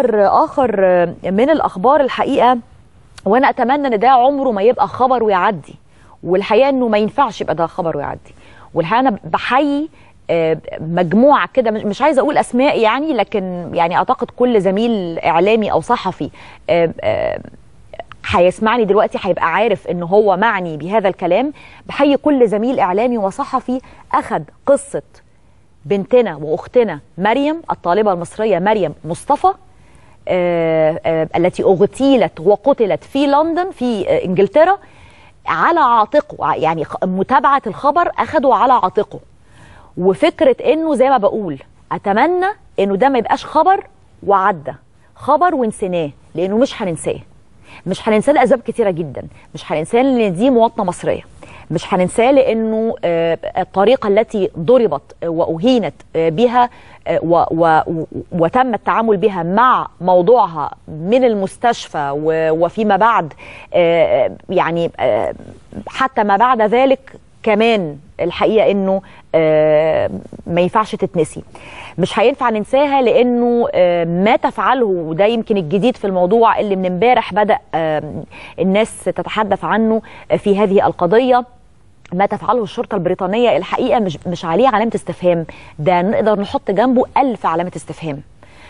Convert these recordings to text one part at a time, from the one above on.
اخر من الاخبار الحقيقه وانا اتمنى ان ده عمره ما يبقى خبر ويعدي والحقيقه انه ما ينفعش يبقى ده خبر ويعدي والحقيقه انا بحيي آه، مجموعه كده مش- مش عايزه اقول اسماء يعني لكن يعني اعتقد كل زميل اعلامي او صحفي آه، آه، هيسمعني دلوقتي هيبقى عارف ان هو معني بهذا الكلام بحيي كل زميل اعلامي وصحفي اخذ قصه بنتنا واختنا مريم الطالبه المصريه مريم مصطفى آه، آه، التي اغتيلت وقتلت في لندن في آه، انجلترا على عاتقه يعني خ- متابعه الخبر اخده على عاتقه وفكره انه زي ما بقول اتمنى انه ده ما يبقاش خبر وعدى خبر ونسيناه لانه مش هننساه مش هننساه لاسباب كتيره جدا مش هننساه لان دي مواطنه مصريه مش هننساه لانه آه، الطريقه التي ضربت واهينت آه، بها آه، و- و- وتم التعامل بها مع موضوعها من المستشفى و- وفيما بعد آه، يعني آه، حتى ما بعد ذلك كمان الحقيقه انه آه، ما ينفعش تتنسي مش هينفع ننساها لانه آه، ما تفعله وده يمكن الجديد في الموضوع اللي من امبارح بدا آه، الناس تتحدث عنه في هذه القضيه ما تفعله الشرطه البريطانيه الحقيقه مش مش عليه علامه استفهام ده نقدر نحط جنبه ألف علامه استفهام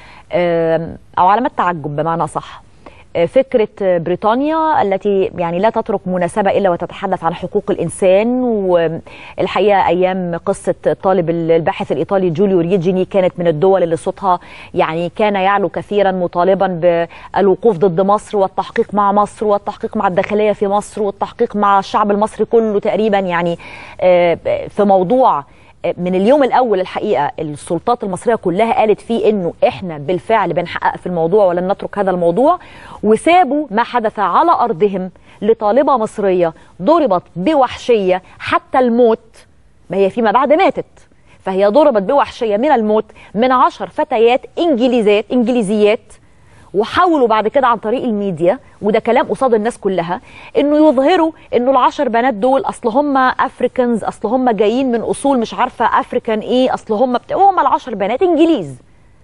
آم، او علامات تعجب بمعنى صح فكرة بريطانيا التي يعني لا تترك مناسبة إلا وتتحدث عن حقوق الإنسان والحقيقة أيام قصة الطالب الباحث الإيطالي جوليو ريجيني كانت من الدول اللي صوتها يعني كان يعلو كثيرا مطالبا بالوقوف ضد مصر والتحقيق مع مصر والتحقيق مع الداخلية في مصر والتحقيق مع الشعب المصري كله تقريبا يعني آه، في موضوع من اليوم الاول الحقيقه السلطات المصريه كلها قالت فيه انه احنا بالفعل بنحقق في الموضوع ولن نترك هذا الموضوع وسابوا ما حدث على ارضهم لطالبه مصريه ضربت بوحشيه حتى الموت ما هي فيما بعد ماتت فهي ضربت بوحشيه من الموت من عشر فتيات انجليزات انجليزيات وحاولوا بعد كده عن طريق الميديا وده كلام قصاد الناس كلها انه يظهروا انه العشر بنات دول اصل هم افريكانز اصل هم جايين من اصول مش عارفه افريكان ايه اصل هم بتا... هم العشر بنات انجليز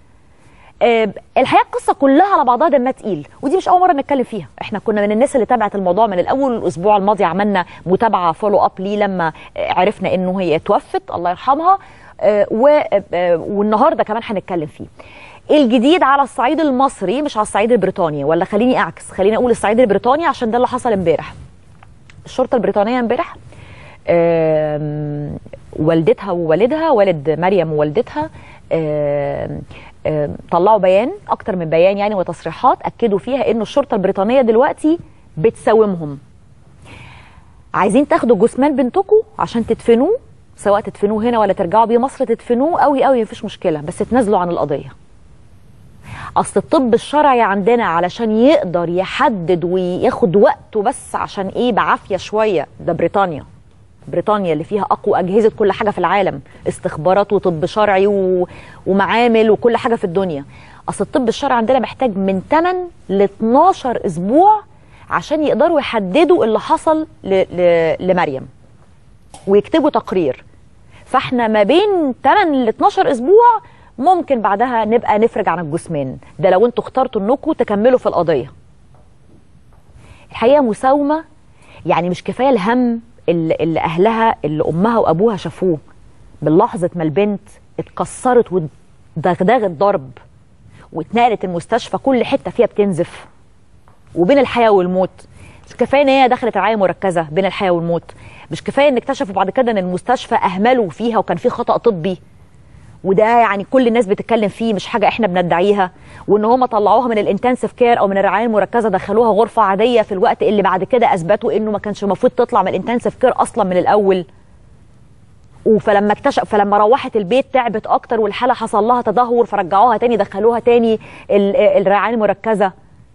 آه، الحقيقه القصه كلها على بعضها دمها تقيل ودي مش اول مره نتكلم فيها احنا كنا من الناس اللي تابعت الموضوع من الاول الاسبوع الماضي عملنا متابعه فولو اب ليه لما آه، عرفنا انه هي توفت الله يرحمها آه، و- آه، والنهارده كمان هنتكلم فيه الجديد على الصعيد المصري مش على الصعيد البريطاني ولا خليني اعكس خليني اقول الصعيد البريطاني عشان ده اللي حصل امبارح الشرطه البريطانيه امبارح آم، والدتها ووالدها والد مريم ووالدتها آم، آم، طلعوا بيان اكتر من بيان يعني وتصريحات اكدوا فيها انه الشرطه البريطانيه دلوقتي بتساومهم عايزين تاخدوا جثمان بنتكم عشان تدفنوه سواء تدفنوه هنا ولا ترجعوا بيه مصر تدفنوه قوي قوي مفيش مشكله بس تنازلوا عن القضيه اصل الطب الشرعي عندنا علشان يقدر يحدد وياخد وقته بس عشان ايه بعافيه شويه ده بريطانيا بريطانيا اللي فيها اقوى اجهزه كل حاجه في العالم استخبارات وطب شرعي و... ومعامل وكل حاجه في الدنيا اصل الطب الشرعي عندنا محتاج من 8 ل 12 اسبوع عشان يقدروا يحددوا اللي حصل ل... ل... لمريم ويكتبوا تقرير فاحنا ما بين 8 ل 12 اسبوع ممكن بعدها نبقى نفرج عن الجثمان ده لو انتوا اخترتوا انكم تكملوا في القضيه الحقيقه مساومه يعني مش كفايه الهم اللي, اللي اهلها اللي امها وابوها شافوه من لحظه ما البنت اتكسرت ودغدغت ضرب واتنقلت المستشفى كل حته فيها بتنزف وبين الحياه والموت مش كفايه ان هي دخلت رعايه مركزه بين الحياه والموت مش كفايه ان اكتشفوا بعد كده ان المستشفى اهملوا فيها وكان في خطا طبي وده يعني كل الناس بتتكلم فيه مش حاجه احنا بندعيها وان هم طلعوها من الانتنسيف كير او من الرعايه المركزه دخلوها غرفه عاديه في الوقت اللي بعد كده اثبتوا انه ما كانش المفروض تطلع من الانتنسيف كير اصلا من الاول فلما اكتشف فلما روحت البيت تعبت اكتر والحاله حصل لها تدهور فرجعوها تاني دخلوها تاني ال- الرعايه المركزه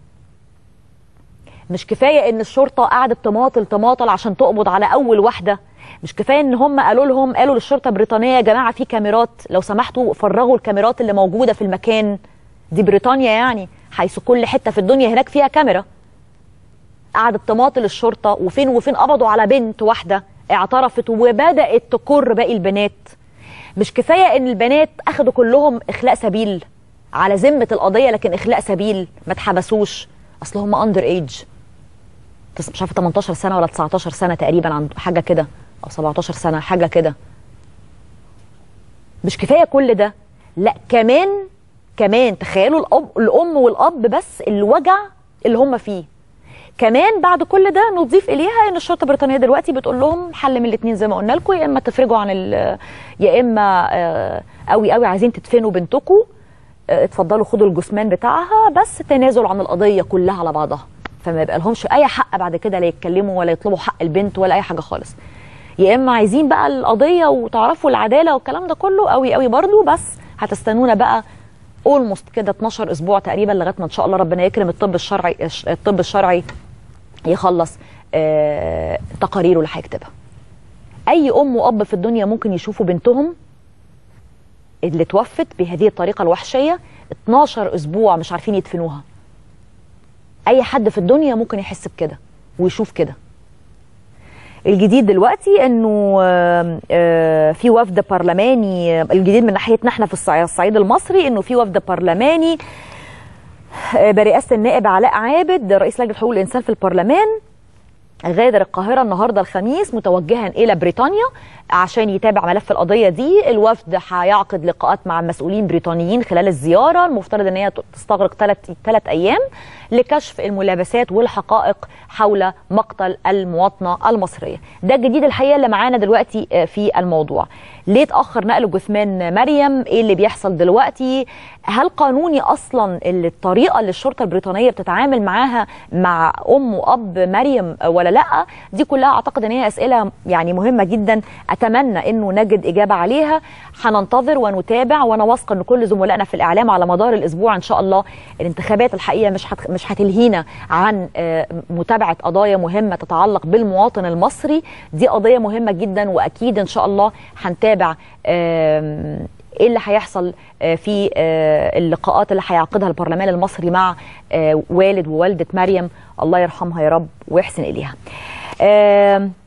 مش كفايه ان الشرطه قعدت تماطل تماطل عشان تقبض على اول واحده مش كفايه ان هم قالوا لهم قالوا للشرطه البريطانيه يا جماعه في كاميرات لو سمحتوا فرغوا الكاميرات اللي موجوده في المكان دي بريطانيا يعني حيث كل حته في الدنيا هناك فيها كاميرا قعدت تماطل الشرطه وفين وفين قبضوا على بنت واحده اعترفت وبدات تكر باقي البنات مش كفايه ان البنات اخدوا كلهم اخلاء سبيل على ذمه القضيه لكن اخلاء سبيل ما اتحبسوش اصل هم اندر ايج مش عارفه 18 سنه ولا 19 سنه تقريبا عند حاجه كده او 17 سنه حاجه كده مش كفايه كل ده لا كمان كمان تخيلوا الاب الام والاب بس الوجع اللي هم فيه كمان بعد كل ده نضيف اليها ان الشرطه البريطانيه دلوقتي بتقول لهم حل من الاثنين زي ما قلنا لكم يا اما تفرجوا عن ال- يا اما آه، قوي قوي عايزين تدفنوا بنتكم آه، اتفضلوا خدوا الجثمان بتاعها بس تنازل عن القضيه كلها على بعضها فما يبقى لهمش اي حق بعد كده لا يتكلموا ولا يطلبوا حق البنت ولا اي حاجه خالص يا اما عايزين بقى القضيه وتعرفوا العداله والكلام ده كله قوي قوي برضو بس هتستنونا بقى اولموست كده 12 اسبوع تقريبا لغايه ما ان شاء الله ربنا يكرم الطب الشرعي الطب الشرعي يخلص آه تقاريره اللي هيكتبها اي ام واب في الدنيا ممكن يشوفوا بنتهم اللي توفت بهذه الطريقه الوحشيه 12 اسبوع مش عارفين يدفنوها اي حد في الدنيا ممكن يحس بكده ويشوف كده الجديد دلوقتي انه آه، آه، في وفد برلماني الجديد من ناحيتنا احنا في الصعيد الصعيد المصري انه في وفد برلماني آه، برئاسه النائب علاء عابد رئيس لجنه حقوق الانسان في البرلمان غادر القاهرة النهاردة الخميس متوجها إلى بريطانيا عشان يتابع ملف القضية دي الوفد هيعقد لقاءات مع مسؤولين بريطانيين خلال الزيارة المفترض أن هي تستغرق ثلاث ثلاث أيام لكشف الملابسات والحقائق حول مقتل المواطنة المصرية ده الجديد الحقيقة اللي معانا دلوقتي آه، في الموضوع ليه اتأخر نقل جثمان مريم ايه اللي بيحصل دلوقتي هل قانوني اصلا اللي الطريقة اللي الشرطة البريطانية بتتعامل معاها مع ام واب مريم ولا لا دي كلها اعتقد ان هي اسئلة يعني مهمة جدا اتمنى انه نجد اجابة عليها هننتظر ونتابع وانا واثقة ان كل زملائنا في الاعلام على مدار الاسبوع ان شاء الله الانتخابات الحقيقة مش هت... مش هتلهينا عن آه، متابعة قضايا مهمة تتعلق بالمواطن المصري دي قضية مهمة جدا واكيد ان شاء الله هنتابع آم، ايه اللي هيحصل آه، في آه، اللقاءات اللي هيعقدها البرلمان المصري مع آه، والد ووالدة مريم الله يرحمها يا رب ويحسن اليها آم،